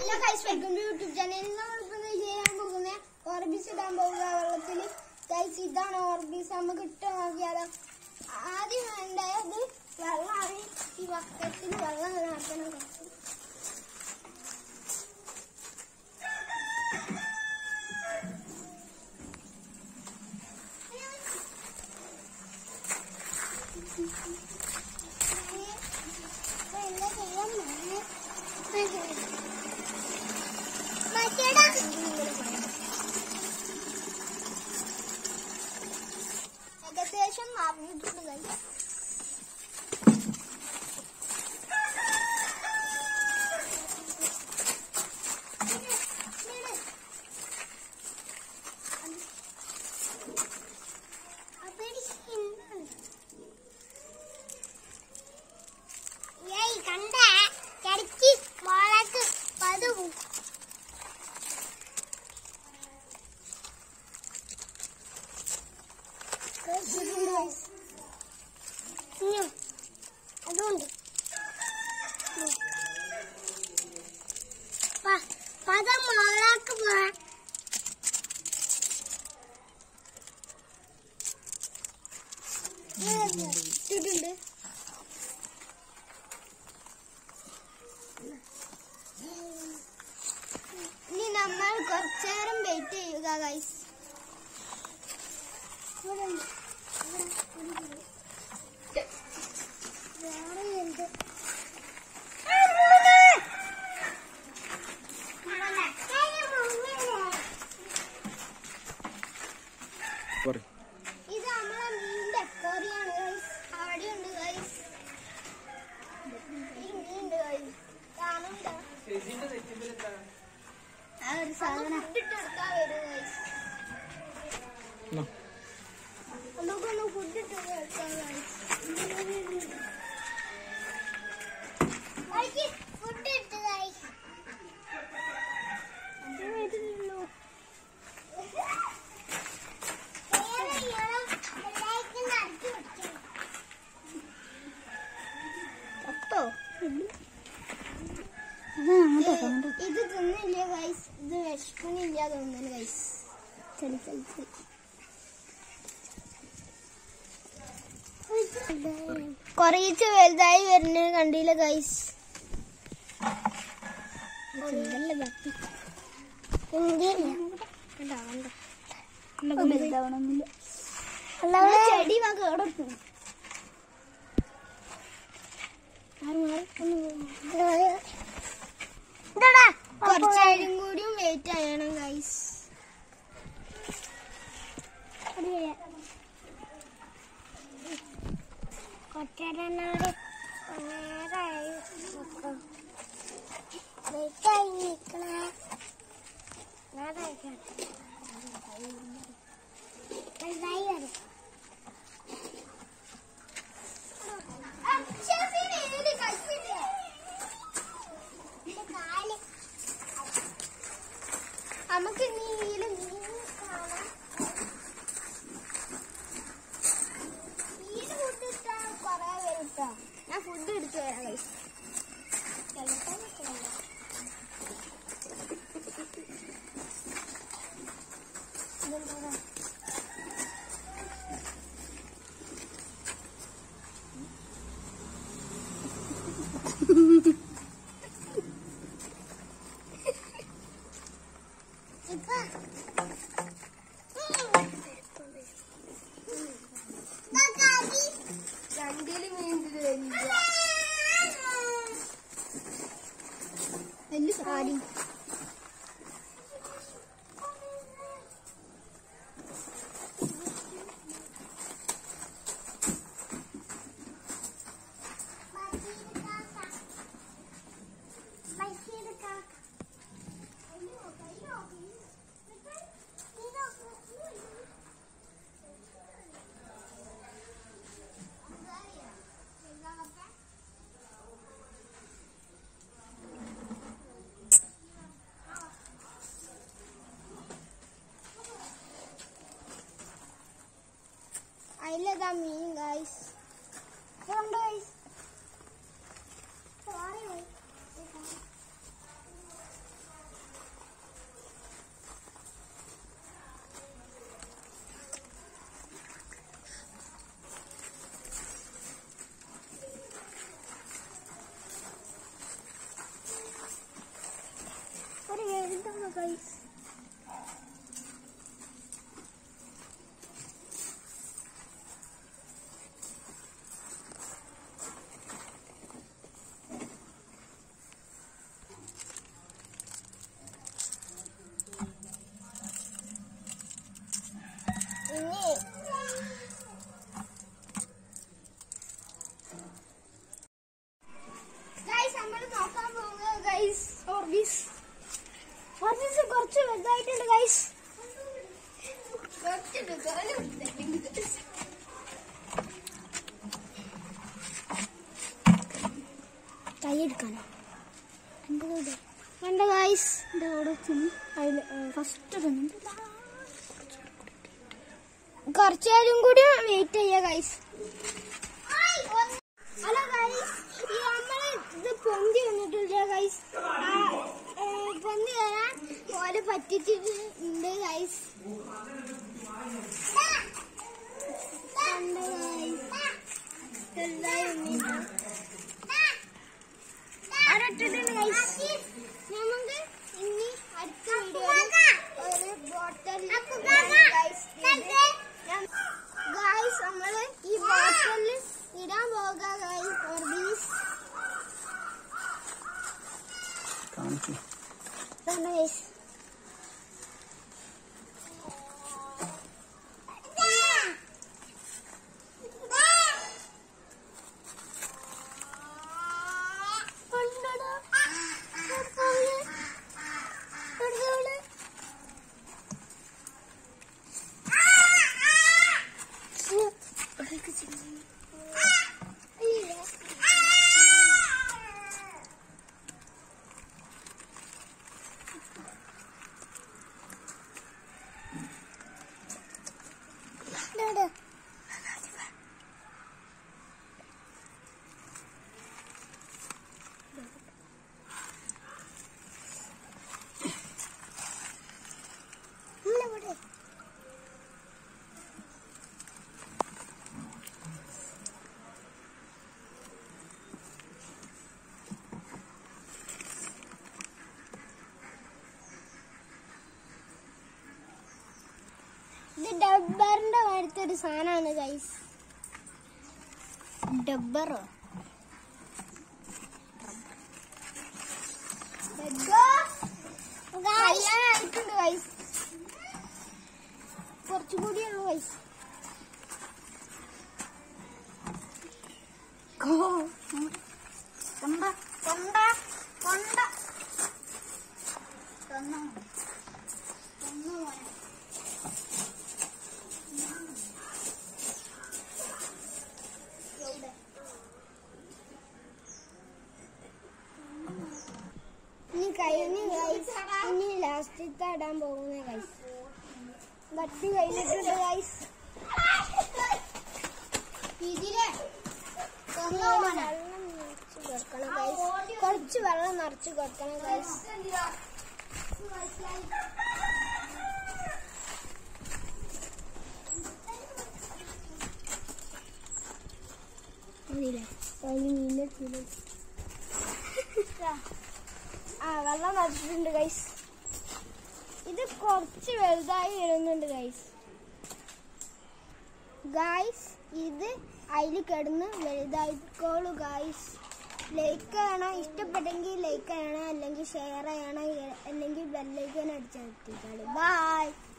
Hello guys welcome to YouTube channel നമ്മളിപ്പോ ഇത് ചെയ്യാൻ പോകുന്നത് ഓർബിസ് ഇടാൻ പോകുക വെള്ളത്തില് ഗൈസ് ഇതാണ് ഓർബിസ് നമുക്ക് ഇട്ട് നോക്കിയാലോ ആദ്യം വേണ്ടത് വെള്ളമാണ് ഈ ബക്കറ്റിൽ വെള്ളം നിറയ്ക്കണം കുറച്ച് ഏകദേശം അറിഞ്ഞിട്ടുണ്ട് guys. ഏയ് കണ്ട കടിച്ച് വാളക്ക് പതുവും അതുണ്ട് പദം മോളാക്ക് പോവാ ഇട്ടിട്ടുണ്ട് ഇനി നമ്മൾ കുറച്ചേരം വെയിറ്റ് ചെയ്യുക ഗൈസ് പറയ്. ഇത് നമ്മളെ മീനിന്റെ അക്വാറിയാണ് ഗൈസ് അവിടെയുണ്ട് ഗൈസ് ഈ മീനുണ്ട് ഗൈസ് കാണുന്നുണ്ടോ ആ ഒരു സാധനം ഇട്ടെടുത്താ വരും ഗൈസ് എന്നാ. നമുക്കൊന്ന് ഫുഡ് ഇട്ട് കൊടുക്കാം ഗൈസ് ഫുഡ് ഇട്ട് ഗൈസ് അത് വരുന്നുള്ളൂ ഇത് തിന്നില്ല ഗൈസ് ഇത് വിശക്കുന്നില്ല തോന്നുന്നു ഗൈസ് ചളി ചളി ചളി കൊറേച്ച് വലുതായി വരുന്നത് കണ്ടില്ല ഗൈസ് ചെടി വാ കേടത്തു കുറച്ചായാലും കൂടിയും വെയിറ്റ് ചെയ്യണം ഗൈസ് കൊച്ചരനോട് നേരായി വെയിറ്റായി നിൽക്കണേ നേരായി വലുതായി വരും നമുക്ക് നീല മീൻ കാണാം മീൻ ഫുഡ് ഇട്ടാ കൊറേ വരും ഞാൻ ഫുഡ് എടുത്തു തരാം guys. ചിലപ്പോ നിൽക്കണില്ല. ഇതെന്താ? ഇപ്പൊ രണ്ടില് മീനില് വലിയ സാരി അതിലതാ മീൻ ഗൈസ് ഇതുണ്ട് ഗൈസ് സോറി ഗൈസ് ഇനി ഗൈസ് നമ്മൾ നോക്കാൻ പോകുക ഗൈസ് ഓർബീസ് ഓർബീസ് കുറച്ച് വലുതായിട്ടുണ്ട് ഗൈസ് കൈ എടുക്കാനോ വേണ്ട ഗൈസ് അതിൽ ഫസ്റ്റ് കുറച്ചു നേരം കൂടി വെയിറ്റ് ചെയ്യാ ഗൈസ് ഹലോ ഗൈസ് ഈ നമ്മള് ഇത് പൊന്തി വന്നിട്ടില്ല ഗൈസ് പൊന്തി വരാൻ പോലെ പറ്റിച്ചിട്ടുണ്ട് ഗൈസ് ചെറുതായി ഉണ്ണിയിട്ട്. അവിടെ ഇട്ടിട്ടുണ്ട് ഗൈസ് നമുക്ക് ഇനി അടുത്ത വീഡിയോയിൽ ഒരു ബോട്ടൽ ഗൈസ് ഗൈസ് നമ്മള് ഈ ബോട്ടലിൽ ഇടാൻ പോകുക ഗൈസ് ഓർബീസ് കാണിച്ചു വേണ്ട ഗൈസ് ഇത് ഡബ്ബറിന്റെ അടുത്ത ഒരു സാധനമാണ് ഗൈസ് ഡബ്ബറോ കയ്യാനായിട്ടുണ്ട് ഗൈസ് കുറച്ചുകൂടി ഉള്ളു ഗൈസ് കൊണ്ട കൊണ്ട കൊണ്ട കൊന്നു കൊന്നു മോനെ ഇനി കഴിഞ്ഞ ഗൈസ് ഇനി ലാസ്റ്റത്തെ ഇടാൻ പോകുന്ന ഗൈസ് വട്ടി കഴിഞ്ഞിട്ടുണ്ട് ഗൈസ് ഇതില് വെള്ളം നിറച്ച് കൊടുക്കണം ഗൈസ് കുറച്ച് വെള്ളം നിറച്ച് കൊടുക്കണം ഗൈസ് ആ വെള്ളം നിറച്ചിട്ടുണ്ട് ഗൈസ് ഇത് കുറച്ച് വലുതായി വരുന്നുണ്ട് ഗൈസ് ഗൈസ് ഇത് അതിൽ കിടന്ന് വലുതായിക്കോളൂ ഗൈസ് ലൈക്ക് ചെയ്യണം ഇഷ്ടപ്പെട്ടെങ്കിൽ ലൈക്ക് ചെയ്യണം അല്ലെങ്കിൽ ഷെയർ ചെയ്യണം അല്ലെങ്കിൽ ബെല്ലൈക്കൻ അടിച്ചെത്തിക്കാളി ബൈ